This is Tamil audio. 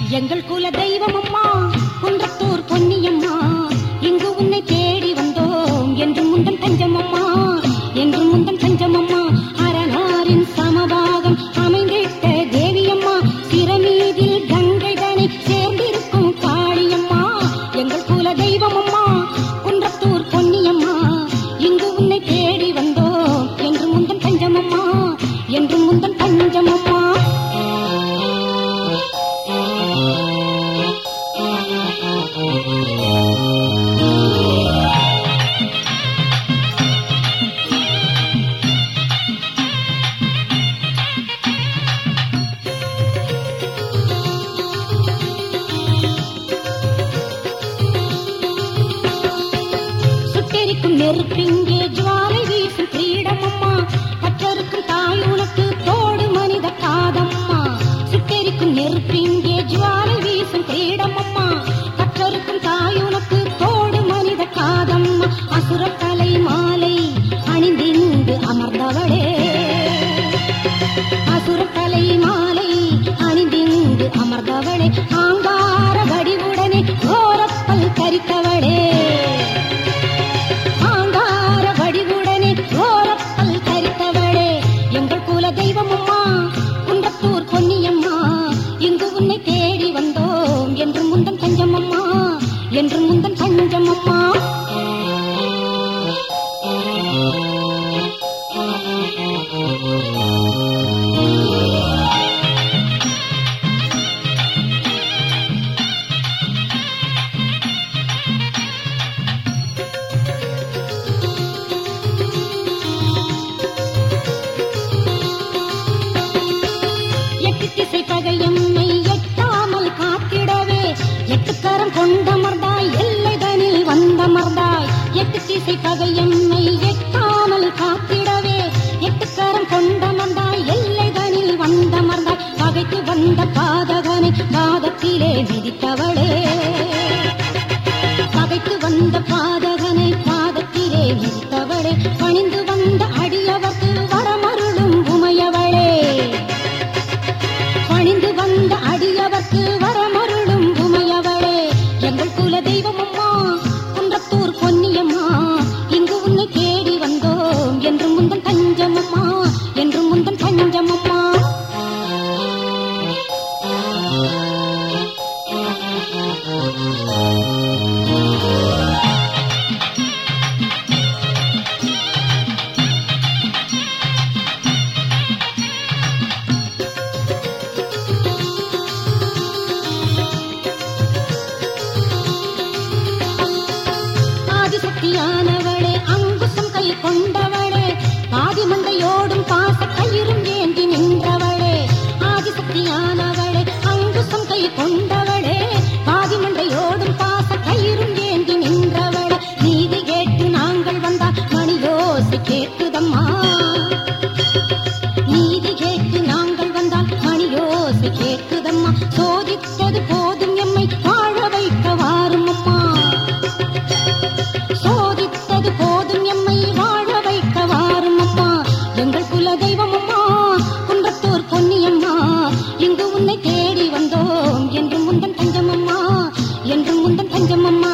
எங்கள் குல தெய்வம் அம்மா குன்றத்தூர் பொன்னியம்மா இங்கு உன்னை தேடி வந்தோம் என்று முந்தன் தஞ்சம் அம்மா என்று முந்தன் தஞ்சம் அம்மா அரணாரின் சமபாகம் அமைந்திட்ட தேவியம்மா சிறமீதில் கங்கை தனை சேர்ந்திருக்கும் காளியம்மா எங்கள் குல தெய்வம் அம்மா குன்றத்தூர் பொன்னியம்மா இங்கு உன்னை தேடி வந்தோம் என்று முந்தன் தஞ்சம் அம்மா என்று முந்தன் தஞ்சம் அம்மா சுட்டெரிக்கும் நெருப்பிங்கே ஜுவாலை வீசும் கிரீடமம்மா கற்றருக்கும் தாய் உனக்கு தோடு மனித காதம்மா சுட்டெரிக்கும் நெருப்பிங்கே ஜுவாலை வீசும் கிரீடமம்மா கற்றருக்கும் தாய் உனக்கு தோடு மனித காதம்மா அசுரக்கலை மாலை அணிந்திங்கு அமர்ந்தவளே அசுரக்கலை மாலை அணிந்திங்கு அமர்ந்தவளே ஆங்கார வடிவுடனே கோரப்பல் கரித்தவளே ஆங்கார வடிவுடனே கோரப்பல் கரித்தவளே எங்கள் குல தெய்வமம்மா குன்றத்தூர் பொன்னியம்மா இங்கு உன்னை தேடி வந்தோம் என்று முந்தன் தஞ்சமம்மா என்று முந்தன் தஞ்சமம்மா எட்டு திசை பகையம்மை எட்டாமல் காத்திடவே எட்டுக்கரம் கொண்டமர்ந்தாய் எல்லைதனில் வந்தமர்ந்தாய் எட்டு திசை பகையம்மை எட்டாமல் காத்திடவே எட்டுக்கரம் கொண்டமர்ந்தாய் எல்லைதனில் வந்தமர்ந்தாய் பகைத்து வந்த பாதகனை பாதத்திலே மிதித்தவளே பகைத்து வந்த பாதகனை பாதத்திலே மிதித்தவளே பணிந்து வந்த அடியவர்க்கு வரமருளும் உமையவளே பணிந்து வந்த அடியவர்க்கு வரமருளும் உமையவளே எங்கள் குல தெய்வமம்மா குன்றத்தூர் பொன்னியம்மா இங்கு உன்னை தேடி வந்தோம் என்று முந்தன் தஞ்சமம்மா என்று முந்தன் தஞ்சமம்மா ஆதிசக்தியானவளே அங்குசம் கை கொண்டவளே ஆதிமந்தையோடும் பாச கயிறும் ஏந்தி நின்றவளே ஆதிசக்தியானவளே அங்குசம் கை கொண்டவளே ஆதிமந்தையோடும் பாச கயிறும் ஏந்தி நின்றவளே நீதி கேட்டு நாங்கள் வந்தால் மணியோசை கேட்குதம்மா நீதி கேட்டு நாங்கள் வந்தால் மணியோசை கேட்குதம்மா சோதித்தது போதும் எம்மை வாழ வைக்க வாரும் அம்மா சோதித்தது போதும் எம்மை வாழ வைக்க வாரும் அம்மா எங்கள் குல தெய்வம் அம்மா குன்றத்தூர் பொன்னியம்மா இங்கு உன்னை தேடி வந்தோம் என்று முந்தன் தஞ்சம் அம்மா என்று முந்தன் தஞ்சம் அம்மா